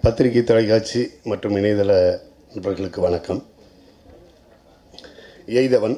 பத்திரிகை தொலைக்காட்சி மற்றும் இணையதள நண்பர்களுக்கு வணக்கம் எய்தவன்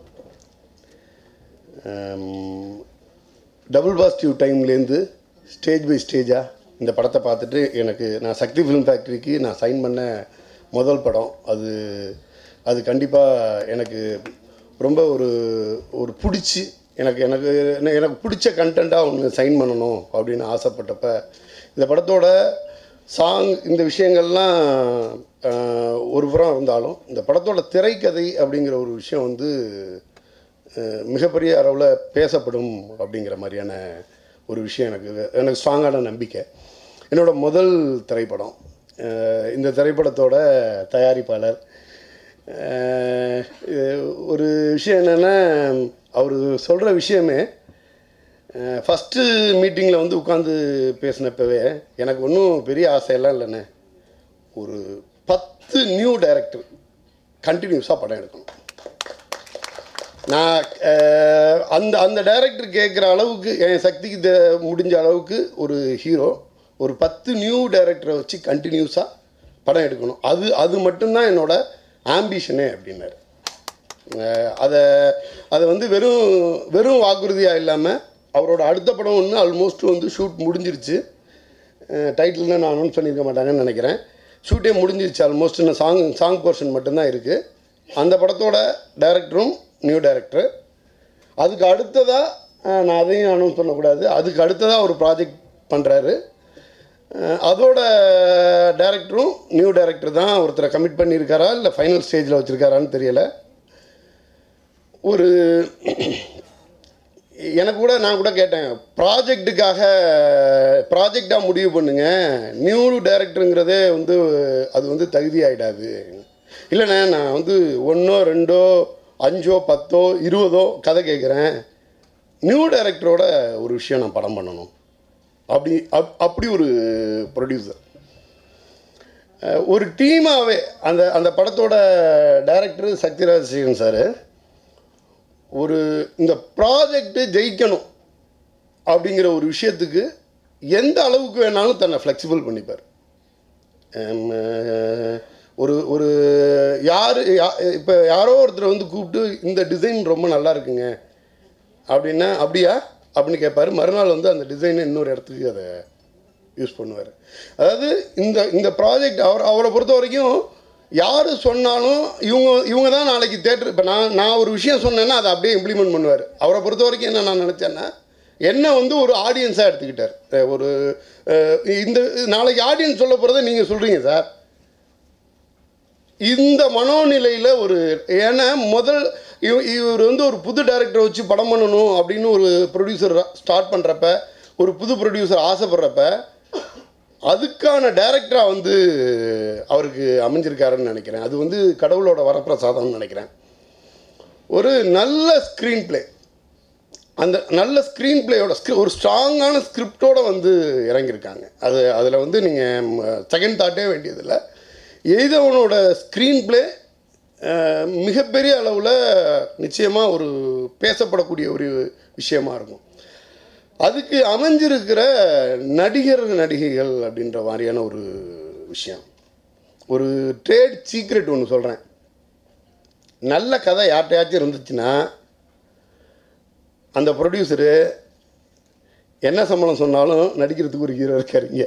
டபுள் பாசிட்டிவ் டைம்லேருந்து ஸ்டேஜ் பை ஸ்டேஜாக இந்த படத்தை பார்த்துட்டு எனக்கு நான் சக்தி ஃபிலிம் ஃபேக்ட்ரிக்கு நான் சைன் பண்ண முதல் படம் அது அது கண்டிப்பாக எனக்கு ரொம்ப ஒரு ஒரு பிடிச்சி எனக்கு எனக்கு எனக்கு பிடிச்ச கண்டென்ட்டாக ஒன்று சைன் பண்ணணும் அப்படின்னு ஆசைப்பட்டப்ப இந்த படத்தோட சாங் இந்த விஷயங்கள்லாம் ஆஹ், ஒரு புறம் இருந்தாலும் இந்த படத்தோட திரைக்கதை அப்படிங்கிற ஒரு விஷயம் வந்து அஹ், மிகப்பெரிய அளவில் பேசப்படும் அப்படிங்கிற மாதிரியான ஒரு விஷயம் எனக்கு எனக்கு ஸ்ட்ராங்கான நம்பிக்கை என்னோட முதல் திரைப்படம் அஹ், இந்த திரைப்படத்தோட தயாரிப்பாளர் அஹ், இது ஒரு விஷயம் என்னென்னா அவர் சொல்கிற விஷயமே ஃபஸ்ட்டு மீட்டிங்கில் வந்து உட்காந்து பேசினப்பவே எனக்கு ஒன்றும் பெரிய ஆசையெல்லாம் இல்லைண்ணே ஒரு பத்து நியூ டைரக்டர் கண்டினியூஸாக படம் எடுக்கணும் நான் அஹ், அந்த அந்த டைரக்டர் கேட்குற அளவுக்கு என் சக்திக்கு தெ- முடிஞ்ச அளவுக்கு ஒரு ஹீரோ ஒரு பத்து நியூ டைரக்டரை வச்சு கண்டினியூஸாக படம் எடுக்கணும் அது அது மட்டும்தான் என்னோட ஆம்பிஷனே அப்படின்னாரு அஹ், அதை அதை வந்து வெறும் வெறும் வாக்குறுதியாக இல்லாமல் அவரோட அடுத்த படம் ஒன்று ஆல்மோஸ்ட் வந்து ஷூட் முடிஞ்சிருச்சு டைட்டில் நான் அனௌன்ஸ் பண்ணியிருக்க மாட்டாங்கன்னு நினைக்கிறேன் ஷூட்டே முடிஞ்சிருச்சு ஆல்மோஸ்ட் இன்னும் சாங் சாங் போர்ஷன் மட்டும்தான் இருக்குது அந்த படத்தோட டைரக்டரும் நியூ டைரக்டர் அதுக்கு அடுத்ததாக நான் அதையும் அனௌன்ஸ் பண்ணக்கூடாது அதுக்கு அடுத்ததாக ஒரு ப்ராஜெக்ட் பண்ணுறாரு அதோட டைரக்டரும் நியூ டைரக்டர் தான் ஒருத்தரை கமிட் பண்ணியிருக்காரா இல்லை ஃபைனல் ஸ்டேஜில் வச்சுருக்காரான்னு தெரியலை ஒரு எனக்கு கூட நான் கூட கேட்டேன் ப்ராஜெக்ட்டுக்காக ப்ராஜெக்டாக முடிவு பண்ணுங்க நியூ டைரக்டருங்கிறதே வந்து அது வந்து தகுதி ஆகிடாது இல்லைண்ணே நான் வந்து ஒன்றோ ரெண்டோ அஞ்சோ பத்தோ இருபதோ கதை கேட்குறேன் நியூ டைரக்டரோட ஒரு விஷயம் நான் படம் பண்ணணும் அப்படி அப் அப்படி ஒரு ப்ரொடியூசர் ஒரு டீமாகவே அந்த அந்த படத்தோட டைரக்டர் சத்யராஜ் சேகன் சார் ஒரு இந்த ப்ராஜெக்ட்டு ஜெயிக்கணும் அப்படிங்கிற ஒரு விஷயத்துக்கு எந்த அளவுக்கு வேணாலும் தன்னை ஃப்ளெக்சிபிள் பண்ணிப்பார் ஹம், அஹ், ஒரு ஒரு யார் இப்போ யாரோ ஒருத்தர் வந்து கூப்பிட்டு இந்த டிசைன் ரொம்ப நல்லா இருக்குங்க அப்படின்னா அப்படியா அப்படின்னு கேட்பாரு மறுநாள் வந்து அந்த டிசைனை இன்னொரு இடத்துக்கு அதை யூஸ் பண்ணுவார் அதாவது இந்த இந்த ப்ராஜெக்ட் அவர் அவரை பொறுத்த வரைக்கும் யார் சொன்னாலும் இவங்க இவங்க தான் நாளைக்கு தேட்டர் இப்போ நான் நான் ஒரு விஷயம் சொன்னேன்னா அதை அப்படியே இம்ப்ளிமெண்ட் பண்ணுவார் அவரை பொறுத்த வரைக்கும் என்ன நான் நினச்சேன்னா என்ன வந்து ஒரு ஆடியன்ஸாக எடுத்துக்கிட்டார் அஹ் ஒரு அஹ் இந்த நாளைக்கு ஆடியன்ஸ் சொல்ல போகிறத நீங்கள் சொல்கிறீங்க சார் இந்த மனோநிலையில் ஒரு ஏன்னா முதல் இவ- இவர் வந்து ஒரு புது டைரக்டரை வச்சு படம் பண்ணணும் அப்படின்னு ஒரு ப்ரொடியூசர் ஸ்டார்ட் பண்ணுறப்ப ஒரு புது ப்ரொடியூசர் ஆசைப்படுறப்ப அதுக்கான டைரக்டராக வந்து அவருக்கு அமைஞ்சிருக்காருன்னு நினைக்கிறேன் அது வந்து கடவுளோட வரப்பிரசாதம்னு நினைக்கிறேன் ஒரு நல்ல ஸ்க்ரீன் ப்ளே அந்த நல்ல ஸ்க்ரீன் பிளேயோட ஸ்க்ரி ஒரு ஸ்ட்ராங்கான ஸ்கிரிப்டோட வந்து இறங்கியிருக்காங்க அது அதில் வந்து நீங்கள் செகண்ட் தாட்டே வேண்டியதில்லை எய்தவனோட ஸ்க்ரீன் பிளே மிகப்பெரிய அளவில் நிச்சயமாக ஒரு பேசப்படக்கூடிய ஒரு விஷயமா இருக்கும் அதுக்கு அமைஞ்சிருக்கிற நடிகர் நடிகைகள் அப்படின்ற மாதிரியான ஒரு விஷயம் ஒரு ட்ரேட் சீக்ரெட் ஒன்று சொல்கிறேன் நல்ல கதை யார்கிட்டயாச்சும் இருந்துச்சுன்னா அந்த ப்ரொடியூசரு என்ன சம்பளம் சொன்னாலும் நடிக்கிறதுக்கு ஒரு ஹீரோ இருக்காருங்க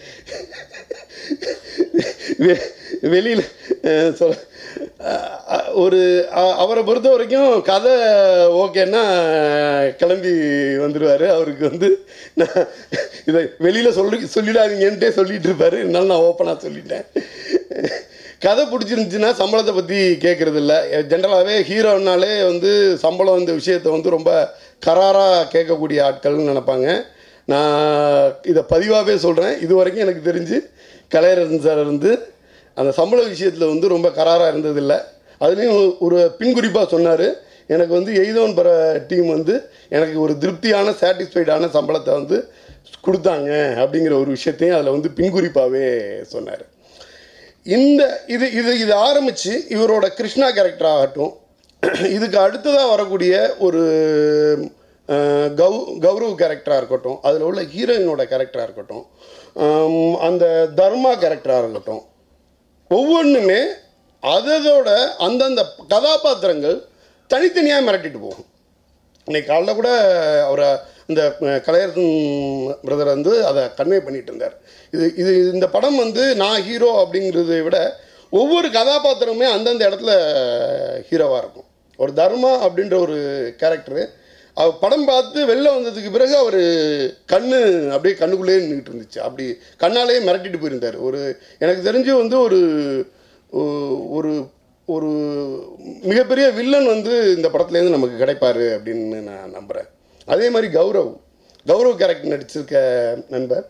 வெ- வெளியில் அஹ், சொல் அஹ், அஹ், ஒரு அ- அவரை பொறுத்த வரைக்கும் கதை ஓகேன்னா கிளம்பி வந்துடுவார் அவருக்கு வந்து நான் இதை வெளியில் சொல்லி சொல்லிடாதீங்கன்ட்டே சொல்லிட்டு இருப்பாரு இருந்தாலும் நான் ஓப்பனாக சொல்லிட்டேன் கதை பிடிச்சிருந்துச்சுன்னா சம்பளத்தை பற்றி கேட்குறது இல்லை ஜென்ரலாகவே ஹீரோனாலே வந்து சம்பளம் இந்த விஷயத்தை வந்து ரொம்ப கராராக கேட்கக்கூடிய ஆட்கள்னு நினைப்பாங்க நான் இதை பதிவாகவே சொல்கிறேன் இது வரைக்கும் எனக்கு தெரிஞ்சு கலையரசன் சார் வந்து அந்த சம்பள விஷயத்தில் வந்து ரொம்ப கராராக இருந்ததில்லை அதுலேயும் ஒரு பின்குறிப்பாக சொன்னார் எனக்கு வந்து எய்தோன் பெற டீம் வந்து எனக்கு ஒரு திருப்தியான சாட்டிஸ்ஃபைடான சம்பளத்தை வந்து கொடுத்தாங்க அப்படிங்கிற ஒரு விஷயத்தையும் அதில் வந்து பின்குறிப்பாகவே சொன்னார் இந்த இது இது இது ஆரம்பித்து இவரோட கிருஷ்ணா கேரக்டர் ஆகட்டும் இதுக்கு அடுத்ததாக வரக்கூடிய ஒரு அஹ், கௌ கௌரவ் கேரக்டராக இருக்கட்டும் அதில் உள்ள ஹீரோயினோட கேரக்டராக இருக்கட்டும் ஆம், அந்த தர்மா கேரக்டராக இருக்கட்டும் ஒவ்வொன்றுமே அதோட அந்தந்த கதாபாத்திரங்கள் தனித்தனியாக மிரட்டிட்டு போகும் இன்னைக்கு காலைல கூட அவரை இந்த அஹ், கலையரசன் பிரதர் வந்து அதை கன்வே பண்ணிட்டு இருந்தார் இது இது இந்த படம் வந்து நான் ஹீரோ அப்படிங்கிறத விட ஒவ்வொரு கதாபாத்திரமுமே அந்தந்த இடத்துல ஹீரோவாக இருக்கும் ஒரு தர்மா அப்படின்ற ஒரு கேரக்டரு அவர் படம் பார்த்து வெளில வந்ததுக்கு பிறகு அவர் கண்ணு அப்படியே கண்ணுக்குள்ளேயே நின்றுட்டு இருந்துச்சு அப்படி கண்ணாலேயே மிரட்டிட்டு போயிருந்தார் ஒரு எனக்கு தெரிஞ்சு வந்து ஒரு ஒ- ஒரு ஒரு மிகப்பெரிய வில்லன் வந்து இந்த படத்துலேருந்து நமக்கு கிடைப்பாரு அப்படின்னு நான் நம்புகிறேன் அதே மாதிரி கௌரவ் கௌரவ் கேரக்டர் நடிச்சிருக்க நண்பர்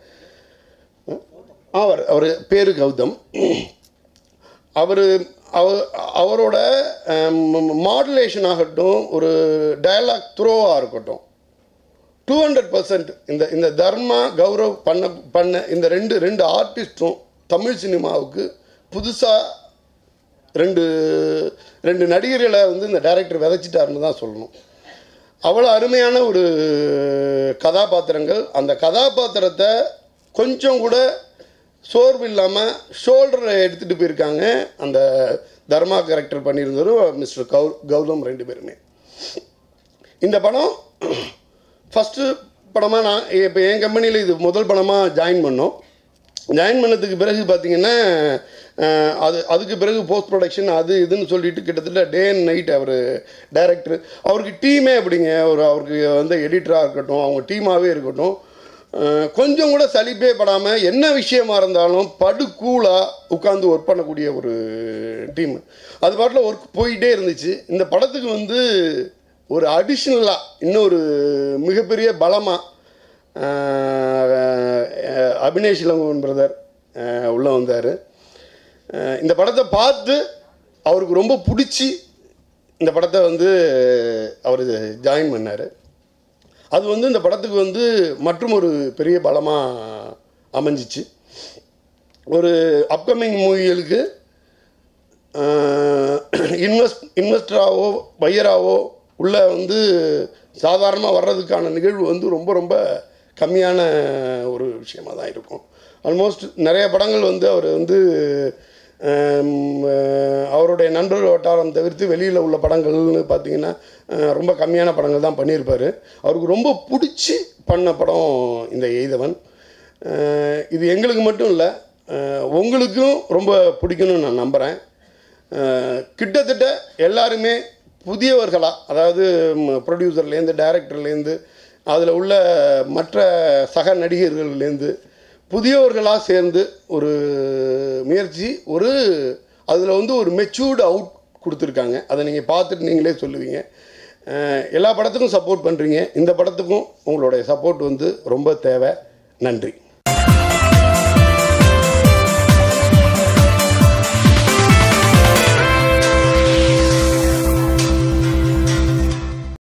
அவர் அவர் பேரு கௌதம் அவர் அவர் அவரோட மாடுலேஷன் ஆகட்டும் ஒரு டயலாக் த்ரோவாக இருக்கட்டும் டூ ஹண்ட்ரட் பர்சன்ட் இந்த இந்த தர்மா கௌரவ் பண்ண பண்ண இந்த ரெண்டு ரெண்டு ஆர்டிஸ்ட்டும் தமிழ் சினிமாவுக்கு புதுசாக ரெண்டு ரெண்டு நடிகர்களை வந்து இந்த டைரக்டர் விதைச்சிட்டாருன்னு தான் சொல்லணும் அவ்வளோ அருமையான ஒரு கதாபாத்திரங்கள் அந்த கதாபாத்திரத்தை கொஞ்சம் கூட சோர்வு இல்லாமல் ஷோல்டரில் எடுத்துகிட்டு போயிருக்காங்க அந்த தர்மா கேரக்டர் பண்ணியிருந்தவரும் மிஸ்டர் கௌ கௌதம் ரெண்டு பேருமே இந்த படம் ஃபஸ்ட்டு படமாக நான் இப்போ என் கம்பெனியில் இது முதல் படமாக ஜாயின் பண்ணோம் ஜாயின் பண்ணதுக்கு பிறகு பார்த்தீங்கன்னா அஹ், அது அதுக்கு பிறகு போஸ்ட் ப்ரொடக்ஷன் அது இதுன்னு சொல்லிட்டு கிட்டத்தட்ட டே அண்ட் நைட் அவர் டைரக்டர் அவருக்கு டீமே அப்படிங்க ஒரு அவருக்கு வந்து எடிட்டராக இருக்கட்டும் அவங்க டீமாகவே இருக்கட்டும் அஹ், கொஞ்சம் கூட சலிப்பே படாமல் என்ன விஷயமா இருந்தாலும் படு கூலாக உட்காந்து ஒர்க் பண்ணக்கூடிய ஒரு டீம் அது பாட்டில் ஒர்க் போயிட்டே இருந்துச்சு இந்த படத்துக்கு வந்து ஒரு அடிஷ்னலாக இன்னொரு மிகப்பெரிய பலமாக அபினேஷ் இளங்கோவன் பிரதர் உள்ளே வந்தார் இந்த படத்தை பார்த்து அவருக்கு ரொம்ப பிடிச்சி இந்த படத்தை வந்து அவர் ஜாயின் பண்ணார் அது வந்து இந்த படத்துக்கு வந்து மற்றும் ஒரு பெரிய பலமாக அமைஞ்சிச்சு ஒரு அப்கமிங் மூவிகளுக்கு இன்வெஸ்ட் இன்வெஸ்டராகவோ பையராகவோ உள்ள வந்து சாதாரணமாக வர்றதுக்கான நிகழ்வு வந்து ரொம்ப ரொம்ப கம்மியான ஒரு விஷயமாக தான் இருக்கும் ஆல்மோஸ்ட் நிறைய படங்கள் வந்து அவர் வந்து ஆம், அஹ், அவருடைய நண்பர் வட்டாரம் தவிர்த்து வெளியில் உள்ள படங்கள்னு பார்த்தீங்கன்னா அஹ், ரொம்ப கம்மியான படங்கள் தான் பண்ணியிருப்பார் அவருக்கு ரொம்ப பிடிச்சி பண்ண படம் இந்த எய்தவன் அஹ், இது எங்களுக்கு மட்டும் இல்லை உங்களுக்கும் ரொம்ப பிடிக்கும்னு நான் நம்புகிறேன் அஹ் கிட்டத்தட்ட எல்லாருமே புதியவர்களாக அதாவது ப்ரொடியூசர்லேருந்து டைரக்டர்லேருந்து அதில் உள்ள மற்ற சக நடிகர்கள்லேருந்து புதியவர்களாக சேர்ந்து ஒரு முயற்சி ஒரு அதில் வந்து ஒரு மெச்சூர்டு அவுட் கொடுத்துருக்காங்க அதை நீங்கள் பார்த்துட்டு நீங்களே சொல்லுவீங்க அஹ் எல்லா படத்துக்கும் சப்போர்ட் பண்ணுறீங்க இந்த படத்துக்கும் உங்களுடைய சப்போர்ட் வந்து ரொம்ப தேவை நன்றி